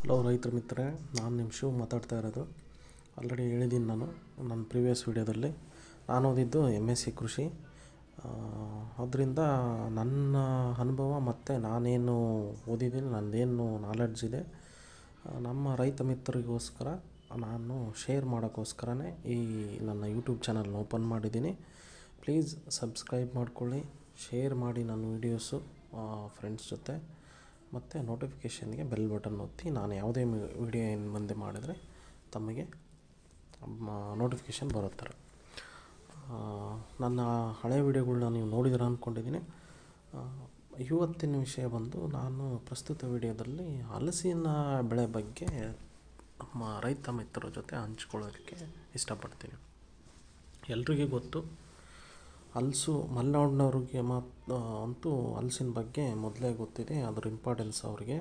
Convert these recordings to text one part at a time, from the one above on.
hello ರೈತರ ಮಿತ್ರರೇ ನಾನು ನಿಮ್ಮ ಶಿವ್ ಮಾತಾಡ್ತಾ ಇರೋದು ಆಲ್ರೆಡಿ ಹೇಳಿದ್ದೀನಿ ನಾನು ನನ್ನ ಪ್ರೀವಿಯಸ್ ವೀಡಿಯೋದಲ್ಲಿ ನಾನು ಓದಿದ್ದು ಎಮ್ ಎಸ್ ಸಿ ಕೃಷಿ ಅದರಿಂದ ನನ್ನ ಅನುಭವ ಮತ್ತು ನಾನೇನು ಓದಿದ್ದೀನಿ ನನ್ನದೇನು ನಾಲೆಡ್ಜ್ ಇದೆ ನಮ್ಮ ರೈತ ಮಿತ್ರರಿಗೋಸ್ಕರ ನಾನು ಶೇರ್ ಮಾಡೋಕ್ಕೋಸ್ಕರನೇ ಈ ನನ್ನ ಯೂಟ್ಯೂಬ್ ಚಾನಲ್ನ ಓಪನ್ ಮಾಡಿದ್ದೀನಿ ಪ್ಲೀಸ್ ಸಬ್ಸ್ಕ್ರೈಬ್ ಮಾಡ್ಕೊಳ್ಳಿ ಶೇರ್ ಮಾಡಿ ನನ್ನ ವೀಡಿಯೋಸು ಫ್ರೆಂಡ್ಸ್ ಜೊತೆ ಮತ್ತು ನೋಟಿಫಿಕೇಷನ್ಗೆ ಬೆಲ್ ಬಟನ್ ಒತ್ತಿ ನಾನು ಯಾವುದೇ ವಿಡಿಯೋ ಏನು ಮುಂದೆ ಮಾಡಿದರೆ ತಮಗೆ ನೋಟಿಫಿಕೇಷನ್ ಬರೋ ನನ್ನ ಹಳೆ ವಿಡಿಯೋಗಳ್ನ ನೀವು ನೋಡಿದ್ರೆ ಅಂದ್ಕೊಂಡಿದ್ದೀನಿ ಇವತ್ತಿನ ವಿಷಯ ಬಂದು ನಾನು ಪ್ರಸ್ತುತ ವಿಡಿಯೋದಲ್ಲಿ ಹಲಸಿನ ಬೆಳೆ ಬಗ್ಗೆ ನಮ್ಮ ರೈತ ಮಿತ್ರರ ಜೊತೆ ಹಂಚ್ಕೊಳ್ಳೋದಕ್ಕೆ ಇಷ್ಟಪಡ್ತೀನಿ ಎಲ್ರಿಗೂ ಗೊತ್ತು ಹಲಸು ಮಲೆನಾಡಿನವ್ರಿಗೆ ಮಾತು ಅಂತೂ ಹಲಸಿನ ಬಗ್ಗೆ ಮೊದಲೇ ಗೊತ್ತಿದೆ ಅದರ ಇಂಪಾರ್ಟೆನ್ಸ್ ಅವ್ರಿಗೆ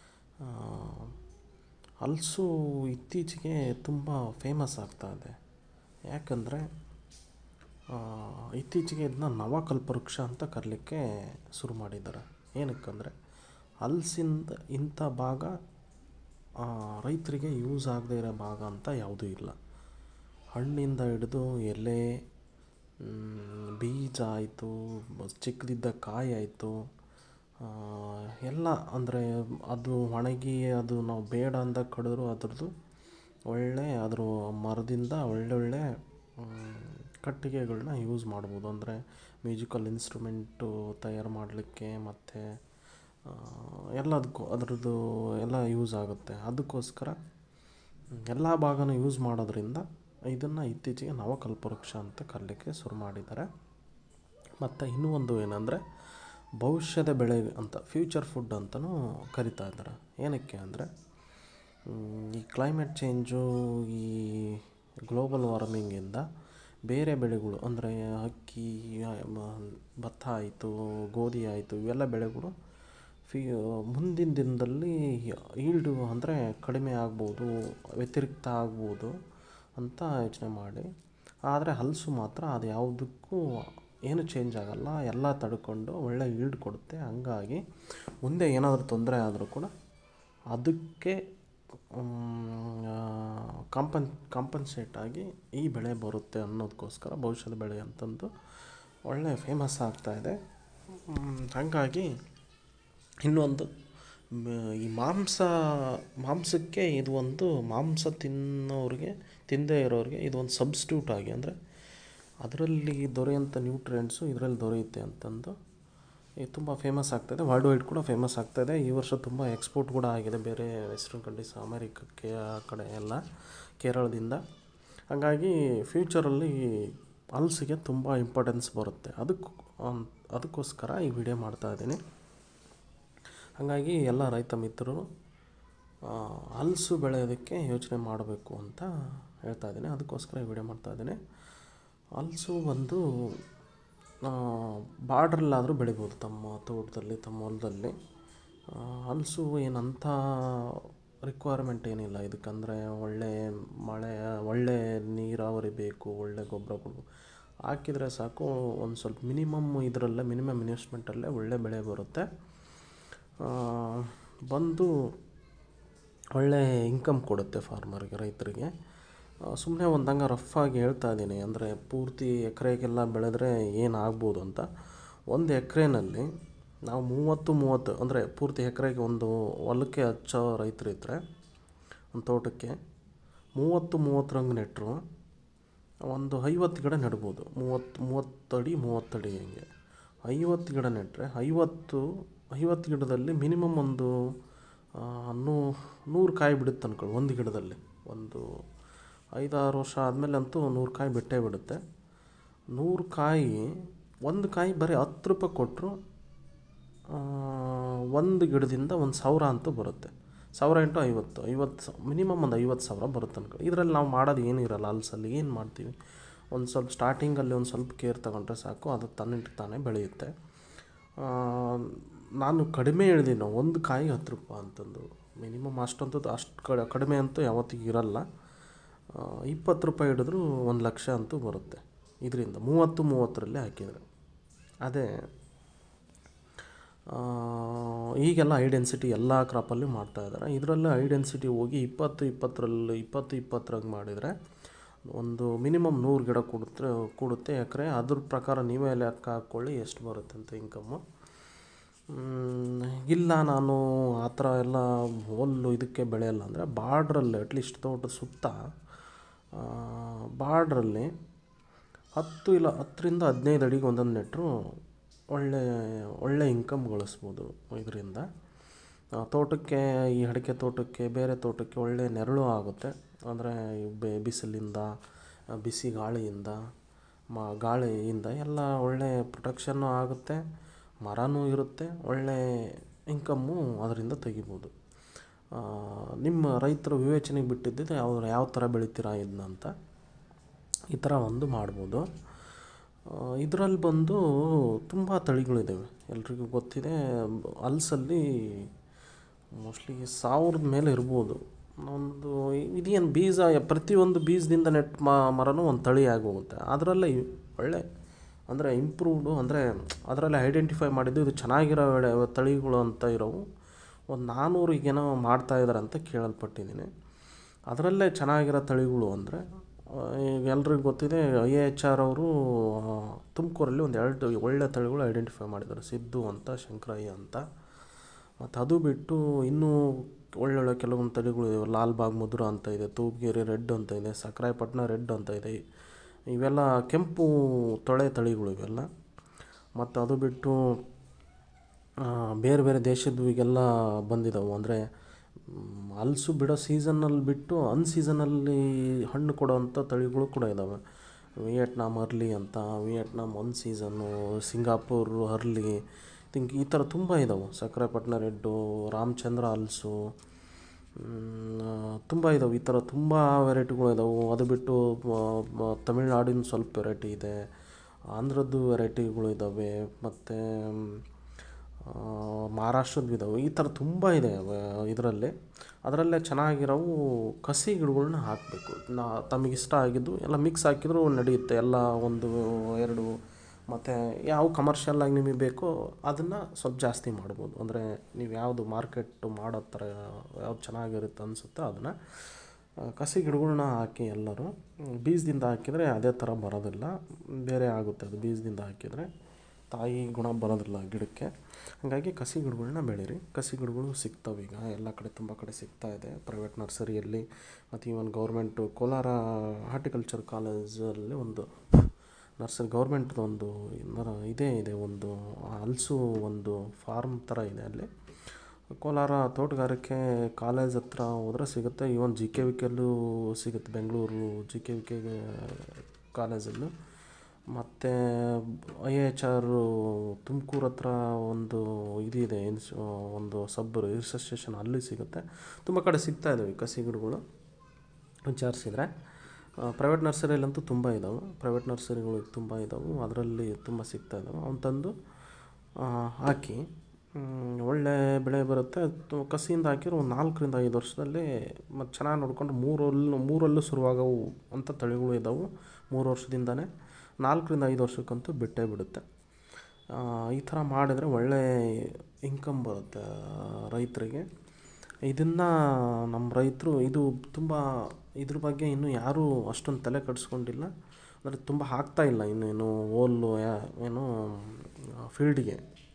ಹಲಸು ಇತ್ತೀಚೆಗೆ ತುಂಬ ಫೇಮಸ್ ಆಗ್ತಾ ಇದೆ ಯಾಕಂದರೆ ಇತ್ತೀಚೆಗೆ ಇದನ್ನ ನವಕಲ್ಪವೃಕ್ಷ ಅಂತ ಕರೀಲಿಕ್ಕೆ ಶುರು ಮಾಡಿದ್ದಾರೆ ಏನಕ್ಕಂದರೆ ಹಲಸಿಂದ ಇಂಥ ಭಾಗ ರೈತರಿಗೆ ಯೂಸ್ ಆಗದೇ ಇರೋ ಭಾಗ ಅಂತ ಯಾವುದೂ ಇಲ್ಲ ಹಣ್ಣಿಂದ ಹಿಡಿದು ಎಲೆ ಬೀಜ ಆಯಿತು ಚಿಕ್ಕದಿದ್ದ ಕಾಯಿ ಆಯಿತು ಎಲ್ಲ ಅಂದರೆ ಅದು ಒಣಗಿ ಅದು ನಾವು ಬೇಡ ಅಂದಾಗ ಕಡಿದ್ರು ಅದ್ರದ್ದು ಒಳ್ಳೆ ಅದ್ರ ಮರದಿಂದ ಒಳ್ಳೊಳ್ಳೆ ಕಟ್ಟಿಗೆಗಳನ್ನ ಯೂಸ್ ಮಾಡ್ಬೋದು ಅಂದರೆ ಮ್ಯೂಸಿಕಲ್ ಇನ್ಸ್ಟ್ರೂಮೆಂಟು ತಯಾರು ಮಾಡಲಿಕ್ಕೆ ಮತ್ತು ಎಲ್ಲದಕ್ಕೂ ಅದರದ್ದು ಎಲ್ಲ ಯೂಸ್ ಆಗುತ್ತೆ ಅದಕ್ಕೋಸ್ಕರ ಎಲ್ಲ ಭಾಗನೂ ಯೂಸ್ ಮಾಡೋದ್ರಿಂದ ಇದನ್ನು ಇತ್ತೀಚೆಗೆ ನವಕಲ್ಪವೃಕ್ಷ ಅಂತ ಕರೀಲಿಕ್ಕೆ ಶುರು ಮಾಡಿದ್ದಾರೆ ಮತ್ತು ಇನ್ನೂ ಒಂದು ಏನಂದರೆ ಭವಿಷ್ಯದ ಬೆಳೆ ಅಂತ ಫ್ಯೂಚರ್ ಫುಡ್ ಅಂತಲೂ ಕರಿತಾ ಇದ್ದಾರೆ ಏನಕ್ಕೆ ಅಂದರೆ ಈ ಕ್ಲೈಮೇಟ್ ಚೇಂಜು ಈ ಗ್ಲೋಬಲ್ ವಾರ್ಮಿಂಗಿಂದ ಬೇರೆ ಬೆಳೆಗಳು ಅಂದರೆ ಅಕ್ಕಿ ಭತ್ತ ಆಯಿತು ಗೋಧಿ ಆಯಿತು ಇವೆಲ್ಲ ಬೆಳೆಗಳು ಫಿ ಮುಂದಿನ ದಿನದಲ್ಲಿ ಈಲ್ಡು ಅಂದರೆ ಕಡಿಮೆ ಆಗ್ಬೋದು ವ್ಯತಿರಿಕ್ತ ಆಗ್ಬೋದು ಅಂತ ಯೋಚನೆ ಮಾಡಿ ಆದರೆ ಹಲಸು ಮಾತ್ರ ಅದು ಯಾವುದಕ್ಕೂ ಏನು ಚೇಂಜ್ ಆಗೋಲ್ಲ ಎಲ್ಲ ತಡ್ಕೊಂಡು ಒಳ್ಳೆ ಈಲ್ಡ್ ಕೊಡುತ್ತೆ ಹಂಗಾಗಿ ಮುಂದೆ ಏನಾದರೂ ತೊಂದರೆ ಆದರೂ ಕೂಡ ಅದಕ್ಕೆ ಕಾಂಪನ್ ಕಾಂಪನ್ಸೇಟ್ ಆಗಿ ಈ ಬೆಳೆ ಬರುತ್ತೆ ಅನ್ನೋದಕ್ಕೋಸ್ಕರ ಭವಿಷ್ಯದ ಬೆಳೆ ಅಂತಂದು ಒಳ್ಳೆ ಫೇಮಸ್ ಆಗ್ತಾಯಿದೆ ಹಾಗಾಗಿ ಇನ್ನೊಂದು ಈ ಮಾಂಸ ಮಾಂಸಕ್ಕೆ ಇದು ಒಂದು ಮಾಂಸ ತಿನ್ನೋರಿಗೆ ತಿನ್ನದೇ ಇರೋರಿಗೆ ಇದು ಒಂದು ಸಬ್ಸ್ಟ್ಯೂಟ್ ಆಗಿ ಅಂದರೆ ಅದರಲ್ಲಿ ದೊರೆಯೋಂಥ ನ್ಯೂಟ್ರಿಯೆಂಟ್ಸು ಇದರಲ್ಲಿ ದೊರೆಯುತ್ತೆ ಅಂತಂದು ಇದು ತುಂಬ ಫೇಮಸ್ ಆಗ್ತಾಯಿದೆ ವರ್ಲ್ಡ್ ವೈಡ್ ಕೂಡ ಫೇಮಸ್ ಆಗ್ತಾಯಿದೆ ಈ ವರ್ಷ ತುಂಬ ಎಕ್ಸ್ಪೋರ್ಟ್ ಕೂಡ ಆಗಿದೆ ಬೇರೆ ವೆಸ್ಟರ್ನ್ ಕಂಟ್ರೀಸ್ ಅಮೇರಿಕಕ್ಕೆ ಆ ಕಡೆ ಎಲ್ಲ ಕೇರಳದಿಂದ ಹಾಗಾಗಿ ಫ್ಯೂಚರಲ್ಲಿ ಹಲ್ಸಿಗೆ ತುಂಬ ಇಂಪಾರ್ಟೆನ್ಸ್ ಬರುತ್ತೆ ಅದಕ್ಕೆ ಅದಕ್ಕೋಸ್ಕರ ಈ ವಿಡಿಯೋ ಮಾಡ್ತಾಯಿದ್ದೀನಿ ಹಾಗಾಗಿ ಎಲ್ಲ ರೈತ ಮಿತ್ರರು ಹಲಸು ಬೆಳೆಯೋದಕ್ಕೆ ಯೋಚನೆ ಮಾಡಬೇಕು ಅಂತ ಹೇಳ್ತಾ ಇದ್ದೀನಿ ಅದಕ್ಕೋಸ್ಕರ ಈ ವಿಡಿಯೋ ಮಾಡ್ತಾಯಿದ್ದೀನಿ ಹಲಸು ಬಂದು ಬಾರ್ಡ್ರಲ್ಲಾದರೂ ಬೆಳಿಬೋದು ತಮ್ಮ ತೋಟದಲ್ಲಿ ತಮ್ಮ ಹೊಲದಲ್ಲಿ ಹಲಸು ಏನಂಥ ರಿಕ್ವೈರ್ಮೆಂಟ್ ಏನಿಲ್ಲ ಇದಕ್ಕಂದರೆ ಒಳ್ಳೆ ಮಳೆ ಒಳ್ಳೆ ನೀರಾವರಿ ಬೇಕು ಒಳ್ಳೆ ಗೊಬ್ಬರಗಳು ಹಾಕಿದರೆ ಸಾಕು ಒಂದು ಸ್ವಲ್ಪ ಮಿನಿಮಮ್ ಇದರಲ್ಲೇ ಮಿನಿಮಮ್ ಇನ್ವೆಸ್ಟ್ಮೆಂಟಲ್ಲೇ ಒಳ್ಳೆ ಬೆಳೆ ಬರುತ್ತೆ ಬಂದು ಒಳ್ಳೆ ಇನ್ಕಮ್ ಕೊಡುತ್ತೆ ಫಾರ್ಮರ್ಗೆ ರೈತರಿಗೆ ಸುಮ್ಮನೆ ಒಂದು ಹಂಗೆ ರಫ್ ಆಗಿ ಹೇಳ್ತಾ ಇದ್ದೀನಿ ಅಂದರೆ ಪೂರ್ತಿ ಎಕರೆಗೆಲ್ಲ ಬೆಳೆದ್ರೆ ಏನು ಆಗ್ಬೋದು ಅಂತ ಒಂದು ಎಕರೆನಲ್ಲಿ ನಾವು ಮೂವತ್ತು ಮೂವತ್ತು ಅಂದರೆ ಪೂರ್ತಿ ಎಕರೆಗೆ ಒಂದು ಹೊಲಕ್ಕೆ ಹಚ್ಚೋ ರೈತರು ಇದ್ದರೆ ಒಂದು ತೋಟಕ್ಕೆ ಮೂವತ್ತು ಮೂವತ್ತರಂಗೆ ನೆಟ್ಟರು ಒಂದು ಐವತ್ತು ಗಿಡ ನೆಡ್ಬೋದು ಮೂವತ್ತು ಮೂವತ್ತಡಿ ಮೂವತ್ತಡಿ ಹಂಗೆ ಐವತ್ತು ಗಿಡ ನೆಟ್ಟರೆ ಐವತ್ತು ಐವತ್ತು ಗಿಡದಲ್ಲಿ ಮಿನಿಮಮ್ ಒಂದು ನೂ ನೂರು ಕಾಯಿ ಬಿಡುತ್ತೆ ಅನ್ಕೊಳ್ಳಿ ಒಂದು ಗಿಡದಲ್ಲಿ ಒಂದು ಐದಾರು ವರ್ಷ ಆದಮೇಲೆ ಅಂತೂ ನೂರು ಕಾಯಿ ಬಿಟ್ಟೇ ಬಿಡುತ್ತೆ ನೂರು ಕಾಯಿ ಒಂದು ಕಾಯಿ ಬರೀ ಹತ್ತು ರೂಪಾಯಿ ಕೊಟ್ಟರು ಒಂದು ಗಿಡದಿಂದ ಒಂದು ಸಾವಿರ ಅಂತೂ ಬರುತ್ತೆ ಸಾವಿರ ಇಂಟು ಐವತ್ತು ಐವತ್ತು ಮಿನಿಮಮ್ ಒಂದು ಐವತ್ತು ಸಾವಿರ ಬರುತ್ತೆ ಅನ್ಕೊಳ್ಳಿ ಇದರಲ್ಲಿ ನಾವು ಮಾಡೋದು ಏನೂ ಇರಲ್ಲ ಹಲ್ಸಲ್ಲಿ ಏನು ಮಾಡ್ತೀವಿ ಒಂದು ಸ್ವಲ್ಪ ಸ್ಟಾರ್ಟಿಂಗಲ್ಲಿ ಒಂದು ಸ್ವಲ್ಪ ಕೇರ್ ತಗೊಂಡ್ರೆ ಸಾಕು ಅದು ತನ್ನಿಟ್ಟು ತಾನೇ ಬೆಳೆಯುತ್ತೆ ನಾನು ಕಡಿಮೆ ಹೇಳಿದ್ದೀನಿ ಒಂದು ಕಾಯಿ ಹತ್ತು ರೂಪಾಯಿ ಅಂತಂದು ಮಿನಿಮಮ್ ಅಷ್ಟಂತೂ ಅಷ್ಟು ಕಡೆ ಕಡಿಮೆ ಅಂತೂ ಯಾವತ್ತಿಗೂ ಇರಲ್ಲ ಇಪ್ಪತ್ತು ರೂಪಾಯಿ ಹಿಡಿದ್ರು ಒಂದು ಲಕ್ಷ ಅಂತೂ ಬರುತ್ತೆ ಇದರಿಂದ ಮೂವತ್ತು ಮೂವತ್ತರಲ್ಲಿ ಹಾಕಿದರೆ ಅದೇ ಆ, ಈಗೆಲ್ಲ ಹೈ ಡೆನ್ಸಿಟಿ ಎಲ್ಲ ಕ್ರಾಪಲ್ಲಿ ಮಾಡ್ತಾ ಇದ್ದಾರೆ ಇದರಲ್ಲಿ ಹೈ ಡೆನ್ಸಿಟಿ ಹೋಗಿ ಇಪ್ಪತ್ತು ಇಪ್ಪತ್ತರಲ್ಲಿ ಇಪ್ಪತ್ತು ಇಪ್ಪತ್ತರಾಗ ಮಾಡಿದರೆ ಒಂದು ಮಿನಿಮಮ್ ನೂರು ಗಿಡ ಕೊಡುತ್ತೆ ಕೊಡುತ್ತೆ ಎಕರೆ ಅದ್ರ ಪ್ರಕಾರ ನೀವೇ ಲೆಕ್ಕ ಹಾಕ್ಕೊಳ್ಳಿ ಎಷ್ಟು ಬರುತ್ತೆ ಅಂತ ಇನ್ಕಮ್ಮು ಮ್, ಇಲ್ಲ ನಾನು ಆ ಥರ ಎಲ್ಲ ಹುಲ್ಲು ಇದಕ್ಕೆ ಬೆಳೆಯಲ್ಲ ಅಂದರೆ ಬಾರ್ಡ್ರಲ್ಲಿ ಅಟ್ಲೀಸ್ಟ್ ತೋಟದ ಸುತ್ತ ಬಾರ್ಡ್ರಲ್ಲಿ ಹತ್ತು ಇಲ್ಲ ಹತ್ತರಿಂದ ಹದಿನೈದು ಅಡಿಗೆ ಒಂದೊಂದು ನೆಟ್ಟರು ಒಳ್ಳೆ ಒಳ್ಳೆ ಇನ್ಕಮ್ ಗಳಿಸ್ಬೋದು ಇದರಿಂದ ತೋಟಕ್ಕೆ ಈ ಅಡಿಕೆ ತೋಟಕ್ಕೆ ಬೇರೆ ತೋಟಕ್ಕೆ ಒಳ್ಳೆ ನೆರಳು ಆಗುತ್ತೆ ಅಂದರೆ ಬಿಸಿಲಿಂದ ಆ, ಬಿಸಿ ಗಾಳಿಯಿಂದ ಮ ಗಾಳಿಯಿಂದ ಎಲ್ಲ ಒಳ್ಳೆ ಪ್ರೊಟೆಕ್ಷನ್ನು ಆಗುತ್ತೆ ಮರನೂ ಇರುತ್ತೆ ಒಳ್ಳೆ ಇನ್ಕಮ್ಮು ಅದರಿಂದ ತೆಗಿಬೋದು ಆ, ನಿಮ್ಮ ರೈತರ ವಿವೇಚನೆಗೆ ಬಿಟ್ಟಿದ್ದಿದೆ ಯಾವ ಯಾವ ಥರ ಬೆಳಿತೀರಾ ಇದನ್ನ ಅಂತ ಈ ಥರ ಒಂದು ಮಾಡ್ಬೋದು ಇದರಲ್ಲಿ ಬಂದು ತುಂಬ ತಳಿಗಳಿದ್ದಾವೆ ಎಲ್ರಿಗೂ ಗೊತ್ತಿದೆ ಹಲ್ಸಲ್ಲಿ ಮೋಸ್ಟ್ಲಿ ಸಾವಿರದ ಮೇಲೆ ಇರ್ಬೋದು ಒಂದು ಇದೇನು ಬೀಜ ಪ್ರತಿಯೊಂದು ಬೀಜದಿಂದ ನೆಟ್ ಮರನೂ ಒಂದು ತಳಿ ಆಗೋಗುತ್ತೆ ಅದರಲ್ಲೇ ಒಳ್ಳೆ ಅಂದರೆ ಇಂಪ್ರೂವ್ಡು ಅಂದರೆ ಅದರಲ್ಲಿ ಐಡೆಂಟಿಫೈ ಮಾಡಿದ್ದು ಇದು ಚೆನ್ನಾಗಿರೋ ಬೆಳೆ ತಳಿಗಳು ಅಂತ ಇರೋವು ಒಂದು ನಾನ್ನೂರು ಈಗೇನೋ ಮಾಡ್ತಾ ಇದ್ದಾರೆ ಅಂತ ಕೇಳಲ್ಪಟ್ಟಿದ್ದೀನಿ ಅದರಲ್ಲೇ ಚೆನ್ನಾಗಿರೋ ತಳಿಗಳು ಅಂದರೆ ಈಗ ಎಲ್ರಿಗೂ ಗೊತ್ತಿದೆ ಐ ಎಚ್ ಆರ್ ಅವರು ತುಮಕೂರಲ್ಲಿ ಒಂದು ಎರಡು ಒಳ್ಳೆ ತಳಿಗಳು ಐಡೆಂಟಿಫೈ ಮಾಡಿದ್ದಾರೆ ಸಿದ್ದು ಅಂತ ಶಂಕರಯ್ಯ ಅಂತ ಮತ್ತು ಅದು ಬಿಟ್ಟು ಇನ್ನೂ ಒಳ್ಳೊಳ್ಳೆ ಕೆಲವೊಂದು ತಳಿಗಳು ಇವೆ ಲಾಲ್ಬಾಗ್ ಮಧುರ ಅಂತ ಇದೆ ತೂಪ್ಗೆರೆ ರೆಡ್ ಅಂತ ಇದೆ ಸಕ್ರಾಯಪಟ್ಟಣ ರೆಡ್ ಅಂತ ಇದೆ ಇವೆಲ್ಲ ಕೆಂಪು ತೊಳೆ ತಳಿಗಳು ಇವೆಲ್ಲ ಮತ್ತು ಅದು ಬಿಟ್ಟು ಆ, ಬೇರೆ ಬೇರೆ ದೇಶದ್ದು ಈಗೆಲ್ಲ ಬಂದಿದ್ದಾವೆ ಅಂದರೆ ಹಲ್ಸು ಬಿಡೋ ಸೀಸನ್ನಲ್ಲಿ ಬಿಟ್ಟು ಅನ್ ಸೀಸನಲ್ಲಿ ಹಣ್ಣು ಕೊಡೋವಂಥ ತಳಿಗಳು ಕೂಡ ಇದ್ದಾವೆ ವಿಯೆಟ್ನಾಮ್ ಅರ್ಲಿ ಅಂತ Vietnam one season Singapore early think ಈ ಥರ ತುಂಬ ಇದ್ದಾವೆ ಸಕ್ರೆಪಟ್ಟಣ ರೆಡ್ಡು ರಾಮಚಂದ್ರ ಹಲ್ಸು ತುಂಬ ಇದ್ದಾವೆ ಈ ಥರ ತುಂಬ ವೆರೈಟಿಗಳು ಇದ್ದಾವೆ ಅದು ಬಿಟ್ಟು ಮ- ಮ- ತಮಿಳ್ನಾಡಿನ ಸ್ವಲ್ಪ ವೆರೈಟಿ ಇದೆ ಆಂಧ್ರದ್ದು ವೆರೈಟಿಗಳು ಇದ್ದಾವೆ ಮತ್ತು ಮಹಾರಾಷ್ಟ್ರದ್ದು ಇದ್ದಾವೆ ಈ ಥರ ತುಂಬ ಇದೆ ಇದರಲ್ಲಿ ಅದರಲ್ಲೇ ಚೆನ್ನಾಗಿರೋವು ಕಸಿ ಗಿಡಗಳ್ನ ಹಾಕಬೇಕು ನಾ ತಮಗಿಷ್ಟ ಆಗಿದ್ದು ಎಲ್ಲ ಮಿಕ್ಸ್ ಹಾಕಿದರೂ ನಡೆಯುತ್ತೆ ಎಲ್ಲ ಒಂದು ಎರಡು ಮತ್ತು ಯಾವ ಕಮರ್ಷಿಯಲ್ ಆಗಿ ನಿಮಗೆ ಬೇಕೋ ಅದನ್ನು ಸ್ವಲ್ಪ ಜಾಸ್ತಿ ಮಾಡ್ಬೋದು ಅಂದರೆ ನೀವು ಯಾವುದು ಮಾರ್ಕೆಟ್ ಮಾಡೋ ಥರ ಯಾವ್ದು ಚೆನ್ನಾಗಿರುತ್ತೆ ಅನಿಸುತ್ತೋ ಅದನ್ನು ಆ, ಕಸಿ ಗಿಡಗಳ್ನ ಹಾಕಿ ಎಲ್ಲರೂ ಹ್ಮ್, ಬೀಜದಿಂದ ಹಾಕಿದರೆ ಅದೇ ಥರ ಬರೋದಿಲ್ಲ ಬೇರೆ ಆಗುತ್ತೆ ಅದು ಬೀಜದಿಂದ ಹಾಕಿದರೆ ತಾಯಿ ಗುಣ ಬರೋದಿಲ್ಲ ಗಿಡಕ್ಕೆ ಹಾಗಾಗಿ ಕಸಿ ಗಿಡಗಳ್ನ ಬೆಳೀರಿ ಕಸಿ ಗಿಡಗಳು ಸಿಗ್ತವೆ ಈಗ ಎಲ್ಲ ಕಡೆ ತುಂಬ ಕಡೆ ಸಿಗ್ತಾ ಇದೆ ಪ್ರೈವೇಟ್ ನರ್ಸರಿಯಲ್ಲಿ ಮತ್ತು ಈವನ್ ಗೌರ್ಮೆಂಟು ಕೋಲಾರ ಹಾರ್ಟಿಕಲ್ಚರ್ ಕಾಲೇಜಲ್ಲಿ ಒಂದು ನರ್ಸರಿ ಗೌರ್ಮೆಂಟ್ದು ಒಂದು ನರ- ಇದೇ ಇದೆ ಒಂದು ಹಲ್ಸು ಒಂದು ಫಾರ್ಮ್ ಥರ ಇದೆ ಅಲ್ಲಿ ಕೋಲಾರ ತೋಟಗಾರಿಕೆ ಕಾಲೇಜ್ ಹತ್ರ ಹೋದರೆ ಸಿಗುತ್ತೆ ಈವನ್ ಜಿ ಕೆ ವಿ ಕೆಲ್ಲೂ ಸಿಗುತ್ತೆ Bengaluru G K V K ಕಾಲೇಜಲ್ಲೂ ಮತ್ತು ಐ ಎಚ್ ಆರ್ ತುಮಕೂರು ಹತ್ರ ಒಂದು ಇದಿದೆ ಇನ್ಸ್ ಒಂದು ಸಬ್ ರಿಸರ್ಚ್ ಸ್ಟೇಷನ್ ಅಲ್ಲಿ ಸಿಗುತ್ತೆ ತುಂಬ ಕಡೆ ಸಿಗ್ತಾ ಇದ್ದಾವೆ ಈ ಕಸಿ ಗಿಡಗಳು ವಿಚಾರಿಸಿದ್ರೆ ಪ್ರೈವೇಟ್ ನರ್ಸರಿಯಲ್ಲಂತೂ ತುಂಬ ಇದ್ದಾವೆ ಪ್ರೈವೇಟ್ ನರ್ಸರಿಗಳು ತುಂಬ ಇದ್ದಾವೆ ಅದರಲ್ಲಿ ತುಂಬ ಸಿಗ್ತಾ ಇದ್ದಾವೆ ಅವನ್ನ ತಂದು ಆ, ಹಾಕಿ ಮ್, ಒಳ್ಳೆ ಬೆಳೆ ಬರುತ್ತೆ ತು- ಕಸಿಯಿಂದ ಹಾಕಿದ್ರೆ ಒಂದು ನಾಲ್ಕರಿಂದ ಐದು ವರ್ಷದಲ್ಲಿ ಮತ್ತು ಚೆನ್ನಾಗಿ ನೋಡಿಕೊಂಡು ಮೂರಲ್ಲೂ ಮೂರಲ್ಲೂ ಶುರುವಾಗವು ಅಂತ ತಳಿಗಳು ಇದ್ದಾವೆ ಮೂರು ವರ್ಷದಿಂದನೇ ನಾಲ್ಕರಿಂದ ಐದು ವರ್ಷಕ್ಕಂತೂ ಬಿಟ್ಟೇ ಬಿಡುತ್ತೆ ಆ, ಈ ಥರ ಮಾಡಿದರೆ ಒಳ್ಳೆ ಇನ್ಕಮ್ ಬರುತ್ತೆ ಆ, ರೈತರಿಗೆ ಇದನ್ನು ನಮ್ಮ ರೈತರು ಇದು ತುಂಬ ಇದ್ರ ಬಗ್ಗೆ ಇನ್ನೂ ಯಾರೂ ಅಷ್ಟೊಂದು ತಲೆ ಕೆಡಿಸ್ಕೊಂಡಿಲ್ಲ ಅಂದರೆ ತುಂಬ ಹಾಕ್ತಾ ಇಲ್ಲ ಇನ್ನೇನು ಓಲು ಯಾ- ಏನು ಫೀಲ್ಡಿಗೆ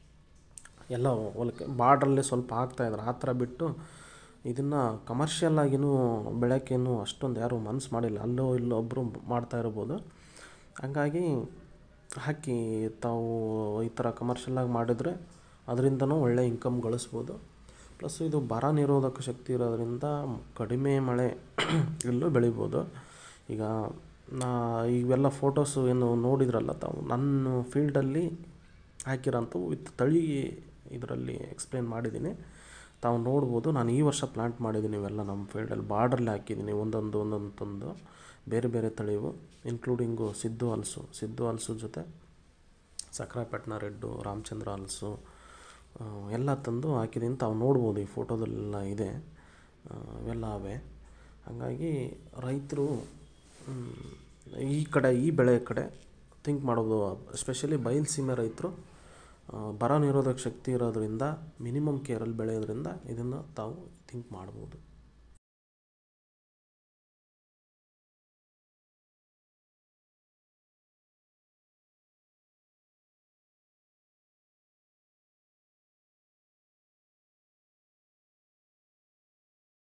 ಎಲ್ಲ ಹೊಲಕ್ಕೆ ಬಾರ್ಡ್ರಲ್ಲೇ ಸ್ವಲ್ಪ ಹಾಕ್ತಾಯಿದ್ರು ಆ ಥರ ಬಿಟ್ಟು ಇದನ್ನು ಕಮರ್ಷಿಯಲ್ ಆಗಿನೂ ಬೆಳೆಯೋಕ್ಕೇನು ಅಷ್ಟೊಂದು ಯಾರೂ ಮನಸ್ಸು ಮಾಡಿಲ್ಲ ಅಲ್ಲೋ ಇಲ್ಲೋ ಒಬ್ಬರು ಮಾಡ್ತಾ ಇರ್ಬೋದು ಹಂಗಾಗಿ ಹಾಕಿ ತಾವು ಈ ಥರ ಕಮರ್ಷಿಯಲಾಗಿ ಮಾಡಿದರೆ ಅದರಿಂದನೂ ಒಳ್ಳೆ ಇನ್ಕಮ್ ಗಳಿಸ್ಬೋದು ಪ್ಲಸ್ ಇದು ಬರ ನಿರೋಧಕ ಶಕ್ತಿ ಇರೋದ್ರಿಂದ ಕಡಿಮೆ ಮಳೆ ಇಲ್ಲೂ ಬೆಳಿಬೋದು ಈಗ ನಾ ಇವೆಲ್ಲ ಫೋಟೋಸು ಏನು ನೋಡಿದ್ರಲ್ಲ ತಾವು ನನ್ನ ಫೀಲ್ಡಲ್ಲಿ ಹಾಕಿರೋಂಥವು ವಿತ್ ತಳಿ ಇದರಲ್ಲಿ ಎಕ್ಸ್ಪ್ಲೇನ್ ಮಾಡಿದ್ದೀನಿ ತಾವು ನೋಡ್ಬೋದು ನಾನು ಈ ವರ್ಷ ಪ್ಲ್ಯಾಂಟ್ ಮಾಡಿದ್ದೀನಿ ಇವೆಲ್ಲ ನಮ್ಮ ಫೀಲ್ಡಲ್ಲಿ ಬಾರ್ಡ್ರಲ್ಲಿ ಹಾಕಿದ್ದೀನಿ ಒಂದೊಂದು ಒಂದೊಂದು ತಂದು ಬೇರೆ ಬೇರೆ ತಳಿವು ಇನ್ಕ್ಲೂಡಿಂಗು ಸಿದ್ದು ಹಲ್ಸು ಸಿದ್ದು ಹಲ್ಸು ಜೊತೆ ಸಕ್ರಾಯಪಟ್ಟಣ ರೆಡ್ಡು ರಾಮಚಂದ್ರ ಹಲ್ಸು ಆ, ಎಲ್ಲ ತಂದು ಹಾಕಿದ್ದೀನಿ ತಾವು ನೋಡ್ಬೋದು ಈ ಫೋಟೋದಲ್ಲೆಲ್ಲ ಇದೆ ಆ, ಇವೆಲ್ಲ ಅವೆ ಹಾಗಾಗಿ ರೈತರು ಮ್, ಈ ಕಡೆ ಈ ಬೆಳೆ ಕಡೆ ಥಿಂಕ್ ಮಾಡೋದು ಎಸ್ಪೆಷಲಿ ಬಯಲು ಸೀಮೆ ರೈತರು ಬರ ನಿರೋಧಕ ಶಕ್ತಿ ಇರೋದರಿಂದ ಮಿನಿಮಮ್ ಕೇರಲ್ಲಿ ಬೆಳೆಯೋದ್ರಿಂದ ಇದನ್ನು ತಾವು ಥಿಂಕ್ ಮಾಡ್ಬೋದು